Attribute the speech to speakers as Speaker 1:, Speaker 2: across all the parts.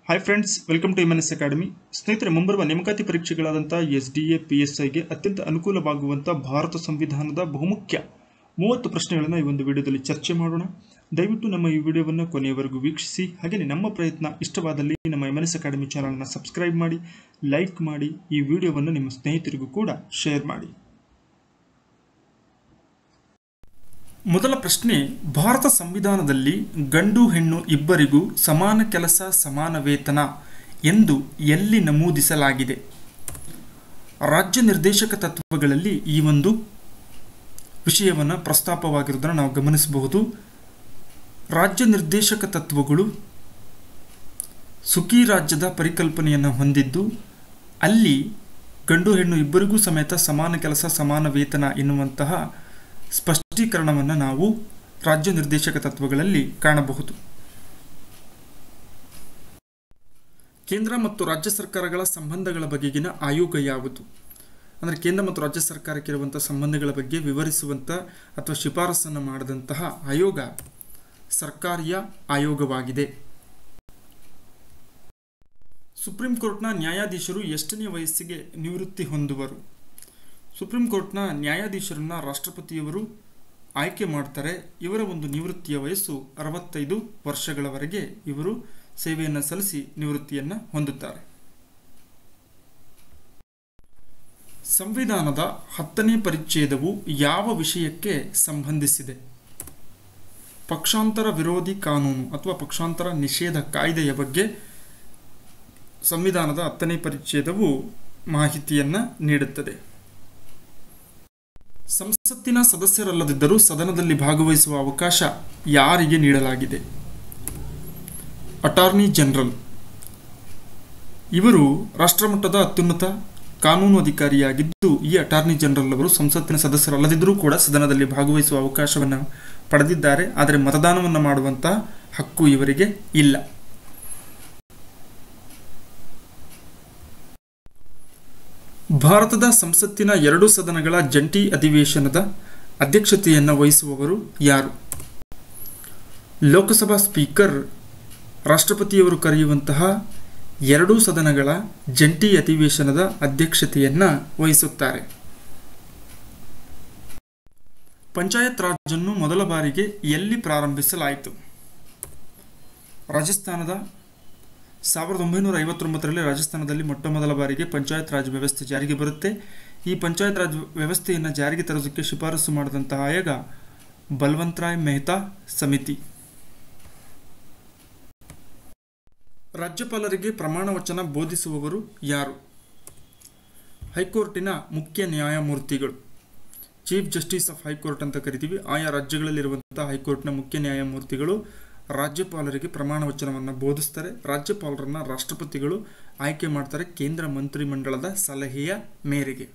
Speaker 1: hi friends welcome to S academy ಸ್ನೇಹಿತರೆ ಮುಂಬರುವ ನೇಮಕಾತಿ ಪರೀಕ್ಷೆಗಳಾದಂಥ S D A P S ಐಗೆ ಅತ್ಯಂತ ಅನುಕೂಲವಾಗುವಂಥ ಭಾರತ ಸಂವಿಧಾನದ ಬಹುಮುಖ್ಯ ಮೂವತ್ತು ಪ್ರಶ್ನೆಗಳನ್ನು ಈ ಒಂದು ವಿಡಿಯೋದಲ್ಲಿ ಚರ್ಚೆ ಮಾಡೋಣ ದಯವಿಟ್ಟು ನಮ್ಮ ಈ ವಿಡಿಯೋವನ್ನು ಕೊನೆಯವರೆಗೂ ವೀಕ್ಷಿಸಿ ಹಾಗೆಯೇ ನಮ್ಮ ಪ್ರಯತ್ನ ಇಷ್ಟವಾದಲ್ಲಿ ನಮ್ಮ ಎಮ್ ಎಸ್ ಅಕಾಡೆಮಿ ಚಾನಲ್ನ ಸಬ್ಸ್ಕ್ರೈಬ್ ಮಾಡಿ ಲೈಕ್ ಮಾಡಿ ಈ ವಿಡಿಯೋವನ್ನು ನಿಮ್ಮ ಸ್ನೇಹಿತರಿಗೂ ಕೂಡ ಶೇರ್ ಮಾಡಿ ಮೊದಲ ಪ್ರಶ್ನೆ ಭಾರತ ಸಂವಿಧಾನದಲ್ಲಿ ಗಂಡು ಹೆಣ್ಣು ಇಬ್ಬರಿಗೂ ಸಮಾನ ಕೆಲಸ ಸಮಾನ ವೇತನ ಎಂದು ಎಲ್ಲಿ ನಮೂದಿಸಲಾಗಿದೆ ರಾಜ್ಯ ನಿರ್ದೇಶಕ ತತ್ವಗಳಲ್ಲಿ ಈ ಒಂದು ವಿಷಯವನ್ನು ಪ್ರಸ್ತಾಪವಾಗಿರುವುದನ್ನು ನಾವು ಗಮನಿಸಬಹುದು ರಾಜ್ಯ ನಿರ್ದೇಶಕ ತತ್ವಗಳು ಸುಖಿ ರಾಜ್ಯದ ಪರಿಕಲ್ಪನೆಯನ್ನು ಹೊಂದಿದ್ದು ಅಲ್ಲಿ ಗಂಡು ಹೆಣ್ಣು ಇಬ್ಬರಿಗೂ ಸಮೇತ ಸಮಾನ ಕೆಲಸ ಸಮಾನ ವೇತನ ಎನ್ನುವಂತಹ ಸ್ಪಷ್ಟೀಕರಣವನ್ನು ನಾವು ರಾಜ್ಯ ನಿರ್ದೇಶಕ ತತ್ವಗಳಲ್ಲಿ ಕಾಣಬಹುದು ಕೇಂದ್ರ ಮತ್ತು ರಾಜ್ಯ ಸರ್ಕಾರಗಳ ಸಂಬಂಧಗಳ ಬಗೆಗಿನ ಆಯೋಗ ಯಾವುದು ಅಂದರೆ ಕೇಂದ್ರ ಮತ್ತು ರಾಜ್ಯ ಸರ್ಕಾರಕ್ಕಿರುವಂಥ ಸಂಬಂಧಗಳ ಬಗ್ಗೆ ವಿವರಿಸುವಂಥ ಅಥವಾ ಶಿಫಾರಸನ್ನು ಮಾಡಿದಂತಹ ಆಯೋಗ ಸರ್ಕಾರಿಯ ಆಯೋಗವಾಗಿದೆ ಸುಪ್ರೀಂ ಕೋರ್ಟ್ನ ನ್ಯಾಯಾಧೀಶರು ಎಷ್ಟನೇ ವಯಸ್ಸಿಗೆ ನಿವೃತ್ತಿ ಹೊಂದುವರು ಸುಪ್ರೀಂ ಕೋರ್ಟ್ನ ನ್ಯಾಯಾಧೀಶರನ್ನ ರಾಷ್ಟ್ರಪತಿಯವರು ಆಯ್ಕೆ ಮಾಡ್ತಾರೆ ಇವರ ಒಂದು ನಿವೃತ್ತಿಯ ವಯಸ್ಸು ಅರವತ್ತೈದು ವರ್ಷಗಳವರೆಗೆ ಇವರು ಸೇವೆಯನ್ನು ಸಲ್ಲಿಸಿ ನಿವೃತ್ತಿಯನ್ನು ಹೊಂದುತ್ತಾರೆ ಸಂವಿಧಾನದ ಹತ್ತನೇ ಪರಿಚ್ಛೇದವು ಯಾವ ವಿಷಯಕ್ಕೆ ಸಂಬಂಧಿಸಿದೆ ಪಕ್ಷಾಂತರ ವಿರೋಧಿ ಕಾನೂನು ಅಥವಾ ಪಕ್ಷಾಂತರ ನಿಷೇಧ ಕಾಯ್ದೆಯ ಬಗ್ಗೆ ಸಂವಿಧಾನದ ಹತ್ತನೇ ಪರಿಚ್ಛೇದವು ಮಾಹಿತಿಯನ್ನು ನೀಡುತ್ತದೆ ಸಂಸತ್ತಿನ ಸದಸ್ಯರಲ್ಲದಿದ್ದರೂ ಸದನದಲ್ಲಿ ಭಾಗವಹಿಸುವ ಅವಕಾಶ ಯಾರಿಗೆ ನೀಡಲಾಗಿದೆ ಅಟಾರ್ನಿ ಜನರಲ್ ಇವರು ರಾಷ್ಟ್ರಮಟ್ಟದ ಅತ್ಯುನ್ನತ ಕಾನೂನು ಅಧಿಕಾರಿಯಾಗಿದ್ದು ಈ ಅಟಾರ್ನಿ ಜನರಲ್ ಅವರು ಸಂಸತ್ತಿನ ಸದಸ್ಯರಲ್ಲದಿದ್ದರೂ ಕೂಡ ಸದನದಲ್ಲಿ ಭಾಗವಹಿಸುವ ಅವಕಾಶವನ್ನು ಪಡೆದಿದ್ದಾರೆ ಆದರೆ ಮತದಾನವನ್ನು ಮಾಡುವಂತಹ ಹಕ್ಕು ಇವರಿಗೆ ಇಲ್ಲ ಭಾರತದ ಸಂಸತ್ತಿನ ಎರಡು ಸದನಗಳ ಜಂಟಿ ಅಧಿವೇಶನದ ಅಧ್ಯಕ್ಷತೆಯನ್ನು ವಹಿಸುವವರು ಯಾರು ಲೋಕಸಭಾ ಸ್ಪೀಕರ್ ರಾಷ್ಟ್ರಪತಿಯವರು ಕರೆಯುವಂತಹ ಎರಡೂ ಸದನಗಳ ಜಂಟಿ ಅಧಿವೇಶನದ ಅಧ್ಯಕ್ಷತೆಯನ್ನು ವಹಿಸುತ್ತಾರೆ ಪಂಚಾಯತ್ ರಾಜನ್ನು ಮೊದಲ ಬಾರಿಗೆ ಎಲ್ಲಿ ಪ್ರಾರಂಭಿಸಲಾಯಿತು ರಾಜಸ್ಥಾನದ ಸಾವಿರದ ಒಂಬೈನೂರ ಐವತ್ತೊಂಬತ್ತರಲ್ಲಿ ರಾಜಸ್ಥಾನದಲ್ಲಿ ಮೊಟ್ಟ ಮೊದಲ ಬಾರಿಗೆ ಪಂಚಾಯತ್ ರಾಜ್ ವ್ಯವಸ್ಥೆ ಜಾರಿಗೆ ಬರುತ್ತೆ ಈ ಪಂಚಾಯತ್ ರಾಜ್ ವ್ಯವಸ್ಥೆಯನ್ನು ಜಾರಿಗೆ ತರೋದಕ್ಕೆ ಶಿಫಾರಸು ಮಾಡಿದಂತಹ ಆಯೋಗ ಬಲ್ವಂತರಾಯ್ ಮೆಹ್ತಾ ಸಮಿತಿ ರಾಜ್ಯಪಾಲರಿಗೆ ಪ್ರಮಾಣ ವಚನ ಬೋಧಿಸುವವರು ಯಾರು ಹೈಕೋರ್ಟಿನ ಮುಖ್ಯ ನ್ಯಾಯಮೂರ್ತಿಗಳು ಚೀಫ್ ಜಸ್ಟಿಸ್ ಆಫ್ ಹೈಕೋರ್ಟ್ ಅಂತ ಕರಿತೀವಿ ಆಯಾ ರಾಜ್ಯಗಳಲ್ಲಿರುವಂತಹ ಹೈಕೋರ್ಟ್ನ ಮುಖ್ಯ ನ್ಯಾಯಮೂರ್ತಿಗಳು ರಾಜ್ಯಪಾಲರಿಗೆ ಪ್ರಮಾಣ ವಚನವನ್ನು ಬೋಧಿಸ್ತಾರೆ ರಾಜ್ಯಪಾಲರನ್ನ ರಾಷ್ಟ್ರಪತಿಗಳು ಆಯ್ಕೆ ಮಾಡ್ತಾರೆ ಕೇಂದ್ರ ಮಂತ್ರಿಮಂಡಲದ ಸಲಹೆಯ ಮೇರೆಗೆ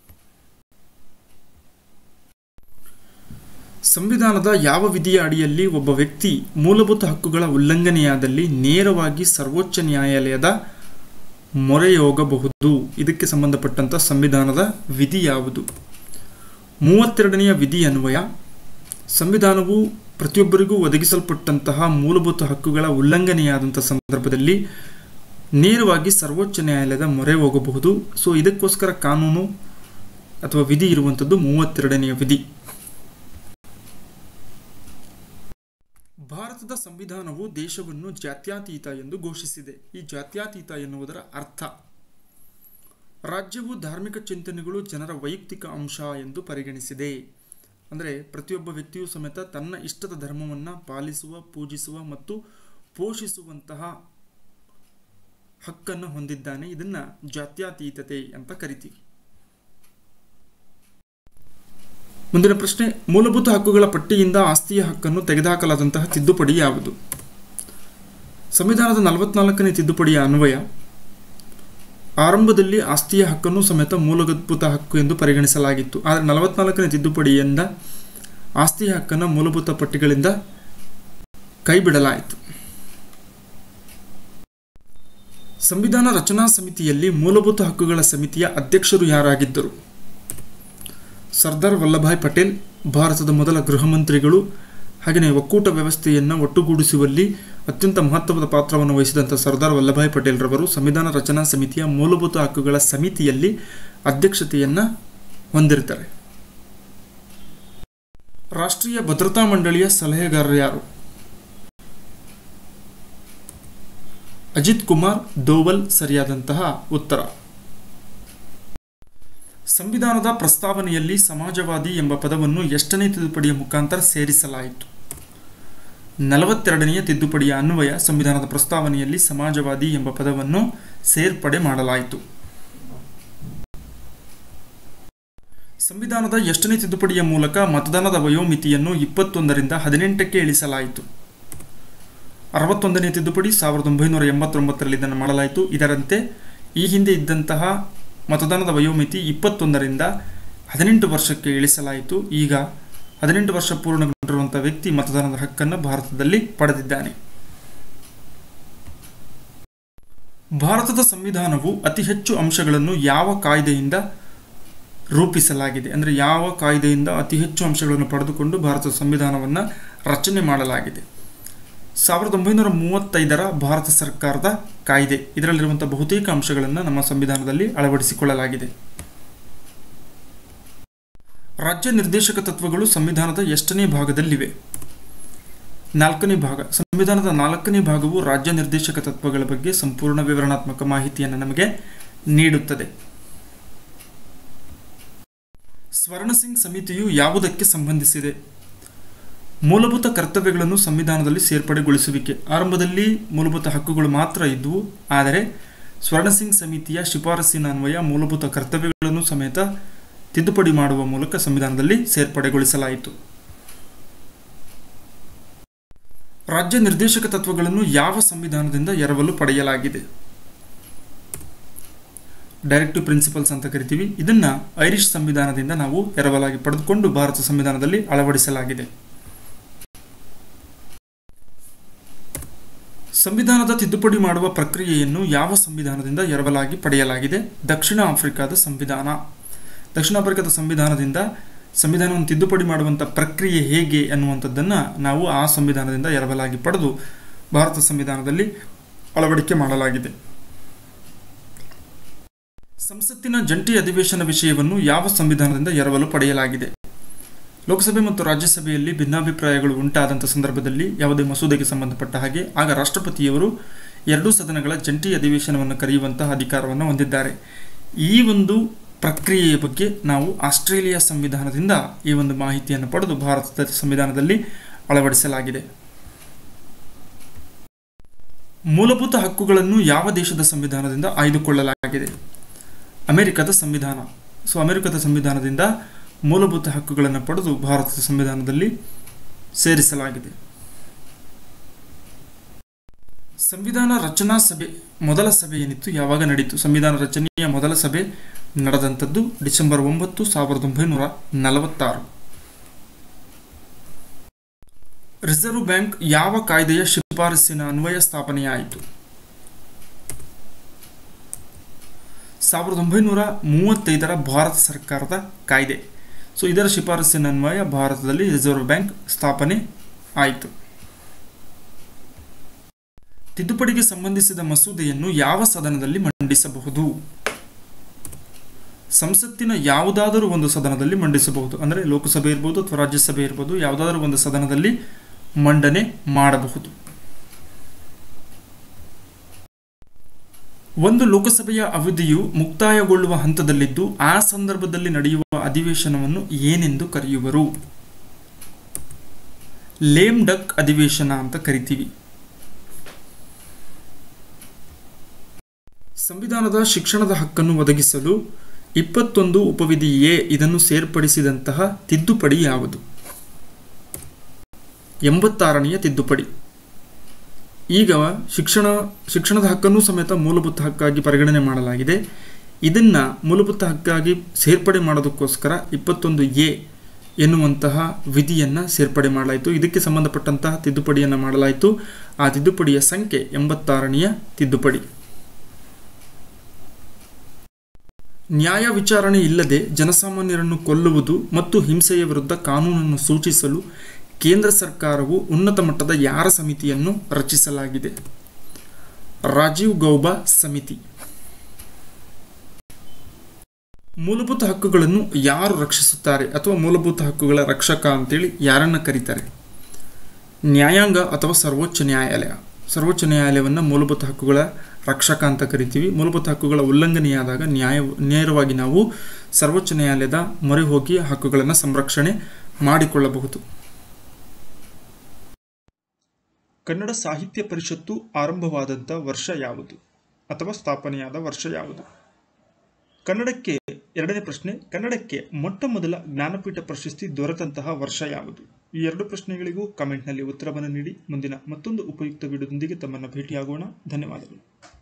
Speaker 1: ಸಂವಿಧಾನದ ಯಾವ ವಿಧಿಯ ಅಡಿಯಲ್ಲಿ ಒಬ್ಬ ವ್ಯಕ್ತಿ ಮೂಲಭೂತ ಹಕ್ಕುಗಳ ಉಲ್ಲಂಘನೆಯಾದಲ್ಲಿ ನೇರವಾಗಿ ಸರ್ವೋಚ್ಚ ನ್ಯಾಯಾಲಯದ ಮೊರೆಯೋಗಬಹುದು ಇದಕ್ಕೆ ಸಂಬಂಧಪಟ್ಟಂತ ಸಂವಿಧಾನದ ವಿಧಿ ಯಾವುದು ಮೂವತ್ತೆರಡನೆಯ ವಿಧಿ ಅನ್ವಯ ಸಂವಿಧಾನವು ಪ್ರತಿಯೊಬ್ಬರಿಗೂ ಒದಗಿಸಲ್ಪಟ್ಟಂತಹ ಮೂಲಭೂತ ಹಕ್ಕುಗಳ ಉಲ್ಲಂಘನೆಯಾದಂಥ ಸಂದರ್ಭದಲ್ಲಿ ನೇರವಾಗಿ ಸರ್ವೋಚ್ಚ ನ್ಯಾಯಾಲಯದ ಮೊರೆ ಹೋಗಬಹುದು ಸೊ ಇದಕ್ಕೋಸ್ಕರ ಕಾನೂನು ಅಥವಾ ವಿಧಿ ಇರುವಂಥದ್ದು ಮೂವತ್ತೆರಡನೆಯ ವಿಧಿ ಭಾರತದ ಸಂವಿಧಾನವು ದೇಶವನ್ನು ಜಾತ್ಯತೀತ ಎಂದು ಘೋಷಿಸಿದೆ ಈ ಜಾತ್ಯತೀತ ಎನ್ನುವುದರ ಅರ್ಥ ರಾಜ್ಯವು ಧಾರ್ಮಿಕ ಚಿಂತನೆಗಳು ಜನರ ವೈಯಕ್ತಿಕ ಅಂಶ ಎಂದು ಪರಿಗಣಿಸಿದೆ ಅಂದರೆ ಪ್ರತಿಯೊಬ್ಬ ವ್ಯಕ್ತಿಯೂ ಸಮೇತ ತನ್ನ ಇಷ್ಟದ ಧರ್ಮವನ್ನು ಪಾಲಿಸುವ ಪೂಜಿಸುವ ಮತ್ತು ಪೋಷಿಸುವಂತಹ ಹಕ್ಕನ್ನು ಹೊಂದಿದ್ದಾನೆ ಇದನ್ನ ಜಾತ್ಯತೀತತೆ ಅಂತ ಕರಿತೀವಿ ಮುಂದಿನ ಪ್ರಶ್ನೆ ಮೂಲಭೂತ ಹಕ್ಕುಗಳ ಪಟ್ಟಿಯಿಂದ ಆಸ್ತಿಯ ಹಕ್ಕನ್ನು ತೆಗೆದುಹಾಕಲಾದಂತಹ ತಿದ್ದುಪಡಿ ಯಾವುದು ಸಂವಿಧಾನದ ನಲವತ್ನಾಲ್ಕನೇ ತಿದ್ದುಪಡಿಯ ಅನ್ವಯ ಆರಂಭದಲ್ಲಿ ಆಸ್ತಿಯ ಹಕ್ಕನ್ನು ಸಮೇತ ಮೂಲಭೂತ ಹಕ್ಕು ಎಂದು ಪರಿಗಣಿಸಲಾಗಿತ್ತು ಆದರೆ ನಲವತ್ನಾಲ್ಕನೇ ತಿದ್ದುಪಡಿಯಿಂದ ಆಸ್ತಿಯ ಹಕ್ಕನ್ನು ಮೂಲಭೂತ ಪಟ್ಟಿಗಳಿಂದ ಕೈಬಿಡಲಾಯಿತು ಸಂವಿಧಾನ ರಚನಾ ಸಮಿತಿಯಲ್ಲಿ ಮೂಲಭೂತ ಹಕ್ಕುಗಳ ಸಮಿತಿಯ ಅಧ್ಯಕ್ಷರು ಯಾರಾಗಿದ್ದರು ಸರ್ದಾರ್ ವಲ್ಲಭಾಯ್ ಪಟೇಲ್ ಭಾರತದ ಮೊದಲ ಗೃಹ ಮಂತ್ರಿಗಳು ಹಾಗೆಯೇ ಒಕ್ಕೂಟ ವ್ಯವಸ್ಥೆಯನ್ನು ಒಟ್ಟುಗೂಡಿಸುವಲ್ಲಿ ಅತ್ಯಂತ ಮಹತ್ವದ ಪಾತ್ರವನ್ನು ವಹಿಸಿದಂಥ ಸರ್ದಾರ್ ವಲ್ಲಭಾಯ್ ಪಟೇಲ್ ರವರು ಸಂವಿಧಾನ ರಚನಾ ಸಮಿತಿಯ ಮೂಲಭೂತ ಹಕ್ಕುಗಳ ಸಮಿತಿಯಲ್ಲಿ ಅಧ್ಯಕ್ಷತೆಯನ್ನು ಹೊಂದಿರ್ತಾರೆ ರಾಷ್ಟ್ರೀಯ ಭದ್ರತಾ ಮಂಡಳಿಯ ಸಲಹೆಗಾರರು ಯಾರು ಅಜಿತ್ ಕುಮಾರ್ ದೋವಲ್ ಸರಿಯಾದಂತಹ ಉತ್ತರ ಸಂವಿಧಾನದ ಪ್ರಸ್ತಾವನೆಯಲ್ಲಿ ಸಮಾಜವಾದಿ ಎಂಬ ಪದವನ್ನು ಎಷ್ಟನೇ ತಿದ್ದುಪಡಿಯ ಮುಖಾಂತರ ಸೇರಿಸಲಾಯಿತು ನಲವತ್ತೆರಡನೆಯ ತಿದ್ದುಪಡಿಯ ಅನ್ವಯ ಸಂವಿಧಾನದ ಪ್ರಸ್ತಾವನೆಯಲ್ಲಿ ಸಮಾಜವಾದಿ ಎಂಬ ಪದವನ್ನು ಸೇರ್ಪಡೆ ಮಾಡಲಾಯಿತು ಸಂವಿಧಾನದ ಎಷ್ಟನೇ ತಿದ್ದುಪಡಿಯ ಮೂಲಕ ಮತದಾನದ ವಯೋಮಿತಿಯನ್ನು ಇಪ್ಪತ್ತೊಂದರಿಂದ ಹದಿನೆಂಟಕ್ಕೆ ಇಳಿಸಲಾಯಿತು ಅರವತ್ತೊಂದನೇ ತಿದ್ದುಪಡಿ ಸಾವಿರದ ಒಂಬೈನೂರ ಎಂಬತ್ತೊಂಬತ್ತರಲ್ಲಿ ಇದನ್ನು ಮಾಡಲಾಯಿತು ಇದರಂತೆ ಈ ಹಿಂದೆ ಇದ್ದಂತಹ ಮತದಾನದ ವಯೋಮಿತಿ ಇಪ್ಪತ್ತೊಂದರಿಂದ ಹದಿನೆಂಟು ವರ್ಷಕ್ಕೆ ಇಳಿಸಲಾಯಿತು ಈಗ ಹದಿನೆಂಟು ವರ್ಷ ಪೂರ್ಣಗೊಂಡಿರುವಂಥ ವ್ಯಕ್ತಿ ಮತದಾನದ ಹಕ್ಕನ್ನು ಭಾರತದಲ್ಲಿ ಪಡೆದಿದ್ದಾನೆ ಭಾರತದ ಸಂವಿಧಾನವು ಅತಿ ಹೆಚ್ಚು ಅಂಶಗಳನ್ನು ಯಾವ ಕಾಯ್ದೆಯಿಂದ ರೂಪಿಸಲಾಗಿದೆ ಅಂದರೆ ಯಾವ ಕಾಯ್ದೆಯಿಂದ ಅತಿ ಹೆಚ್ಚು ಅಂಶಗಳನ್ನು ಪಡೆದುಕೊಂಡು ಭಾರತದ ಸಂವಿಧಾನವನ್ನು ರಚನೆ ಮಾಡಲಾಗಿದೆ ಸಾವಿರದ ಒಂಬೈನೂರ ಮೂವತ್ತೈದರ ಭಾರತ ಸರ್ಕಾರದ ಕಾಯ್ದೆ ಇದರಲ್ಲಿರುವಂಥ ಬಹುತೇಕ ಅಂಶಗಳನ್ನು ನಮ್ಮ ಸಂವಿಧಾನದಲ್ಲಿ ಅಳವಡಿಸಿಕೊಳ್ಳಲಾಗಿದೆ ರಾಜ್ಯ ನಿರ್ದೇಶಕ ತತ್ವಗಳು ಸಂವಿಧಾನದ ಎಷ್ಟನೇ ಭಾಗದಲ್ಲಿವೆ ನಾಲ್ಕನೇ ಭಾಗ ಸಂವಿಧಾನದ ನಾಲ್ಕನೇ ಭಾಗವು ರಾಜ್ಯ ನಿರ್ದೇಶಕ ತತ್ವಗಳ ಬಗ್ಗೆ ಸಂಪೂರ್ಣ ವಿವರಣಾತ್ಮಕ ಮಾಹಿತಿಯನ್ನು ನಮಗೆ ನೀಡುತ್ತದೆ ಸ್ವರ್ಣ ಸಿಂಗ್ ಸಮಿತಿಯು ಯಾವುದಕ್ಕೆ ಸಂಬಂಧಿಸಿದೆ ಮೂಲಭೂತ ಕರ್ತವ್ಯಗಳನ್ನು ಸಂವಿಧಾನದಲ್ಲಿ ಸೇರ್ಪಡೆಗೊಳಿಸುವಿಕೆ ಆರಂಭದಲ್ಲಿ ಮೂಲಭೂತ ಹಕ್ಕುಗಳು ಮಾತ್ರ ಇದ್ದುವು ಆದರೆ ಸ್ವರ್ಣ ಸಿಂಗ್ ಸಮಿತಿಯ ಶಿಫಾರಸಿನ ಅನ್ವಯ ಮೂಲಭೂತ ಕರ್ತವ್ಯಗಳನ್ನು ಸಮೇತ ತಿದ್ದುಪಡಿ ಮಾಡುವ ಮೂಲಕ ಸಂವಿಧಾನದಲ್ಲಿ ಸೇರ್ಪಡೆಗೊಳಿಸಲಾಯಿತು ರಾಜ್ಯ ನಿರ್ದೇಶಕ ತತ್ವಗಳನ್ನು ಯಾವ ಸಂವಿಧಾನದಿಂದ ಎರವಲು ಪಡೆಯಲಾಗಿದೆ ಡೈರೆಕ್ಟಿವ್ ಪ್ರಿನ್ಸಿಪಲ್ಸ್ ಅಂತ ಕರಿತೀವಿ ಇದನ್ನ ಐರಿಷ್ ಸಂವಿಧಾನದಿಂದ ನಾವು ಎರವಲಾಗಿ ಪಡೆದುಕೊಂಡು ಭಾರತ ಸಂವಿಧಾನದಲ್ಲಿ ಅಳವಡಿಸಲಾಗಿದೆ ಸಂವಿಧಾನದ ತಿದ್ದುಪಡಿ ಮಾಡುವ ಪ್ರಕ್ರಿಯೆಯನ್ನು ಯಾವ ಸಂವಿಧಾನದಿಂದ ಎರವಲಾಗಿ ಪಡೆಯಲಾಗಿದೆ ದಕ್ಷಿಣ ಆಫ್ರಿಕಾದ ಸಂವಿಧಾನ ದಕ್ಷಿಣ ಆಫ್ರಿಕಾದ ಸಂವಿಧಾನದಿಂದ ಸಂವಿಧಾನವನ್ನು ತಿದ್ದುಪಡಿ ಮಾಡುವಂಥ ಪ್ರಕ್ರಿಯೆ ಹೇಗೆ ಅನ್ನುವಂಥದ್ದನ್ನು ನಾವು ಆ ಸಂವಿಧಾನದಿಂದ ಎರವಲಾಗಿ ಪಡೆದು ಭಾರತ ಸಂವಿಧಾನದಲ್ಲಿ ಅಳವಡಿಕೆ ಮಾಡಲಾಗಿದೆ ಸಂಸತ್ತಿನ ಜಂಟಿ ಅಧಿವೇಶನ ವಿಷಯವನ್ನು ಯಾವ ಸಂವಿಧಾನದಿಂದ ಎರವಲು ಪಡೆಯಲಾಗಿದೆ ಲೋಕಸಭೆ ಮತ್ತು ರಾಜ್ಯಸಭೆಯಲ್ಲಿ ಭಿನ್ನಾಭಿಪ್ರಾಯಗಳು ಉಂಟಾದಂಥ ಸಂದರ್ಭದಲ್ಲಿ ಯಾವುದೇ ಮಸೂದೆಗೆ ಸಂಬಂಧಪಟ್ಟ ಹಾಗೆ ಆಗ ರಾಷ್ಟ್ರಪತಿಯವರು ಎರಡೂ ಸದನಗಳ ಜಂಟಿ ಅಧಿವೇಶನವನ್ನು ಕರೆಯುವಂತಹ ಅಧಿಕಾರವನ್ನು ಹೊಂದಿದ್ದಾರೆ ಈ ಒಂದು ಪ್ರಕ್ರಿಯೆಯ ಬಗ್ಗೆ ನಾವು ಆಸ್ಟ್ರೇಲಿಯಾ ಸಂವಿಧಾನದಿಂದ ಈ ಒಂದು ಮಾಹಿತಿಯನ್ನು ಪಡೆದು ಭಾರತದ ಸಂವಿಧಾನದಲ್ಲಿ ಅಳವಡಿಸಲಾಗಿದೆ ಮೂಲಭೂತ ಹಕ್ಕುಗಳನ್ನು ಯಾವ ದೇಶದ ಸಂವಿಧಾನದಿಂದ ಆಯ್ದುಕೊಳ್ಳಲಾಗಿದೆ ಅಮೆರಿಕದ ಸಂವಿಧಾನ ಸೊ ಅಮೆರಿಕದ ಸಂವಿಧಾನದಿಂದ ಮೂಲಭೂತ ಹಕ್ಕುಗಳನ್ನು ಪಡೆದು ಭಾರತದ ಸಂವಿಧಾನದಲ್ಲಿ ಸೇರಿಸಲಾಗಿದೆ ಸಂವಿಧಾನ ರಚನಾ ಸಭೆ ಮೊದಲ ಸಭೆ ಏನಿತ್ತು ಯಾವಾಗ ನಡೀತು ಸಂವಿಧಾನ ರಚನೆಯ ಮೊದಲ ಸಭೆ ನಡೆದಂಥದ್ದು ಡಿಸೆಂಬರ್ ಒಂಬತ್ತು ಸಾವಿರದ ಒಂಬೈನೂರ ನಲವತ್ತಾರು ರಿಸರ್ವ್ ಬ್ಯಾಂಕ್ ಯಾವ ಕಾಯ್ದೆಯ ಶಿಫಾರಸ್ಸಿನ ಅನ್ವಯ ಸ್ಥಾಪನೆಯಾಯಿತು ಸಾವಿರದ ಒಂಬೈನೂರ ಮೂವತ್ತೈದರ ಭಾರತ ಸರ್ಕಾರದ ಕಾಯ್ದೆ ಸೊ ಇದರ ಶಿಫಾರಸ್ಸಿನ ಅನ್ವಯ ಭಾರತದಲ್ಲಿ ರಿಸರ್ವ್ ಬ್ಯಾಂಕ್ ಸ್ಥಾಪನೆ ಆಯಿತು ತಿದ್ದುಪಡಿಗೆ ಸಂಬಂಧಿಸಿದ ಮಸೂದೆಯನ್ನು ಯಾವ ಸದನದಲ್ಲಿ ಮಂಡಿಸಬಹುದು ಸಂಸತ್ತಿನ ಯಾವುದಾದರೂ ಒಂದು ಸದನದಲ್ಲಿ ಮಂಡಿಸಬಹುದು ಅಂದರೆ ಲೋಕಸಭೆ ಇರ್ಬೋದು ಅಥವಾ ರಾಜ್ಯಸಭೆ ಇರ್ಬೋದು ಯಾವುದಾದರೂ ಒಂದು ಸದನದಲ್ಲಿ ಮಂಡನೆ ಮಾಡಬಹುದು ಒಂದು ಲೋಕಸಭೆಯ ಅವಧಿಯು ಮುಕ್ತಾಯಗೊಳ್ಳುವ ಹಂತದಲ್ಲಿದ್ದು ಆ ಸಂದರ್ಭದಲ್ಲಿ ನಡೆಯುವ ಅಧಿವೇಶನವನ್ನು ಏನೆಂದು ಕರೆಯುವರು ಲೇಮ್ ಡಕ್ ಅಧಿವೇಶನ ಅಂತ ಕರಿತೀವಿ ಸಂವಿಧಾನದ ಶಿಕ್ಷಣದ ಹಕ್ಕನ್ನು ಒದಗಿಸಲು ಇಪ್ಪತ್ತೊಂದು ಉಪವಿಧಿ ಎ ಇದನ್ನು ಸೇರ್ಪಡಿಸಿದಂತಹ ತಿದ್ದುಪಡಿ ಯಾವುದು ಎಂಬತ್ತಾರನೆಯ ತಿದ್ದುಪಡಿ ಈಗ ಶಿಕ್ಷಣ ಶಿಕ್ಷಣದ ಹಕ್ಕನ್ನು ಸಮೇತ ಮೂಲಭೂತ ಹಕ್ಕಾಗಿ ಪರಿಗಣನೆ ಮಾಡಲಾಗಿದೆ ಇದನ್ನು ಮೂಲಭೂತ ಹಕ್ಕಾಗಿ ಸೇರ್ಪಡೆ ಮಾಡೋದಕ್ಕೋಸ್ಕರ ಇಪ್ಪತ್ತೊಂದು ಎ ಎನ್ನುವಂತಹ ವಿಧಿಯನ್ನು ಸೇರ್ಪಡೆ ಮಾಡಲಾಯಿತು ಇದಕ್ಕೆ ಸಂಬಂಧಪಟ್ಟಂತಹ ತಿದ್ದುಪಡಿಯನ್ನು ಮಾಡಲಾಯಿತು ಆ ತಿದ್ದುಪಡಿಯ ಸಂಖ್ಯೆ ಎಂಬತ್ತಾರನೆಯ ತಿದ್ದುಪಡಿ ನ್ಯಾಯ ವಿಚಾರಣೆ ಇಲ್ಲದೆ ಜನಸಾಮಾನ್ಯರನ್ನು ಕೊಲ್ಲುವುದು ಮತ್ತು ಹಿಂಸೆಯ ವಿರುದ್ಧ ಕಾನೂನನ್ನು ಸೂಚಿಸಲು ಕೇಂದ್ರ ಸರ್ಕಾರವು ಉನ್ನತ ಮಟ್ಟದ ಯಾರ ಸಮಿತಿಯನ್ನು ರಚಿಸಲಾಗಿದೆ ರಾಜೀವ್ ಗೌಬಾ ಸಮಿತಿ ಮೂಲಭೂತ ಹಕ್ಕುಗಳನ್ನು ಯಾರು ರಕ್ಷಿಸುತ್ತಾರೆ ಅಥವಾ ಮೂಲಭೂತ ಹಕ್ಕುಗಳ ರಕ್ಷಕ ಅಂತೇಳಿ ಯಾರನ್ನ ಕರೀತಾರೆ ನ್ಯಾಯಾಂಗ ಅಥವಾ ಸರ್ವೋಚ್ಚ ನ್ಯಾಯಾಲಯ ಸರ್ವೋಚ್ಚ ನ್ಯಾಯಾಲಯವನ್ನು ಮೂಲಭೂತ ಹಕ್ಕುಗಳ ರಕ್ಷಕ ಅಂತ ಕರಿತೀವಿ ಮೂಲಭೂತ ಹಕ್ಕುಗಳ ಉಲ್ಲಂಘನೆಯಾದಾಗ ನ್ಯಾಯ ನೇರವಾಗಿ ನಾವು ಸರ್ವೋಚ್ಚ ನ್ಯಾಯಾಲಯದ ಮೊರೆ ಹೋಗಿ ಹಕ್ಕುಗಳನ್ನು ಸಂರಕ್ಷಣೆ ಮಾಡಿಕೊಳ್ಳಬಹುದು ಕನ್ನಡ ಸಾಹಿತ್ಯ ಪರಿಷತ್ತು ಆರಂಭವಾದಂಥ ವರ್ಷ ಯಾವುದು ಅಥವಾ ಸ್ಥಾಪನೆಯಾದ ವರ್ಷ ಯಾವುದು ಕನ್ನಡಕ್ಕೆ ಎರಡನೇ ಪ್ರಶ್ನೆ ಕನ್ನಡಕ್ಕೆ ಮೊಟ್ಟ ಮೊದಲ ಜ್ಞಾನಪೀಠ ಪ್ರಶಸ್ತಿ ದೊರೆತಂತಹ ವರ್ಷ ಯಾವುದು ಈ ಎರಡು ಪ್ರಶ್ನೆಗಳಿಗೂ ಕಮೆಂಟ್ನಲ್ಲಿ ಉತ್ತರವನ್ನು ನೀಡಿ ಮುಂದಿನ ಮತ್ತೊಂದು ಉಪಯುಕ್ತ ವಿಡಿಯೋದೊಂದಿಗೆ ತಮ್ಮನ್ನು ಭೇಟಿಯಾಗೋಣ ಧನ್ಯವಾದಗಳು